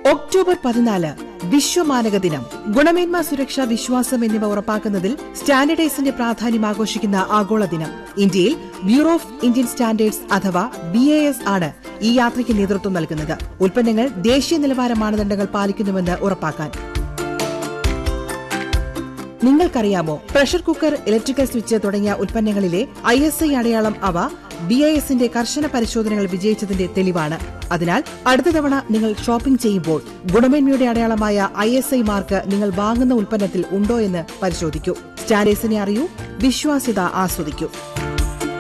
October പതിനാല് വിശ്വമാനക ദിനം ഗുണമേന്മ സുരക്ഷ വിശ്വാസം എന്നിവ ഉറപ്പാക്കുന്നതിൽ സ്റ്റാൻഡേർഡൈസിന്റെ പ്രാധാന്യം ആഘോഷിക്കുന്ന ആഗോള ദിനം ഇന്ത്യയിൽ ബ്യൂറോ ഓഫ് ഇന്ത്യൻ സ്റ്റാൻഡേർഡ്സ് അഥവാ ബി എ എസ് ആണ് ഈ യാത്രയ്ക്ക് നേതൃത്വം നൽകുന്നത് ഉൽപ്പന്നങ്ങൾ ദേശീയ നിലവാര മാനദണ്ഡങ്ങൾ പാലിക്കുന്നുവെന്ന് ഉറപ്പാക്കാൻ നിങ്ങൾക്കറിയാമോ പ്രഷർ കുക്കർ ഇലക്ട്രിക്കൽ സ്വിച്ച് തുടങ്ങിയ ഉൽപ്പന്നങ്ങളിലെ ഐ എസ് ഐ അടയാളം അവ ബി ഐ എസിന്റെ കർശന പരിശോധനകൾ വിജയിച്ചതിന്റെ തെളിവാണ് അതിനാൽ അടുത്ത തവണ നിങ്ങൾ ഷോപ്പിംഗ് ചെയ്യുമ്പോൾ ഗുണമേന്മയുടെ അടയാളമായ ഐ എസ് ഐ മാർക്ക് നിങ്ങൾ വാങ്ങുന്ന ഉൽപ്പന്നത്തിൽ ഉണ്ടോ എന്ന് പരിശോധിക്കൂ സ്റ്റാൻഡേർഡ്സിനെ അറിയൂ വിശ്വാസ്യത ആസ്വദിക്കൂ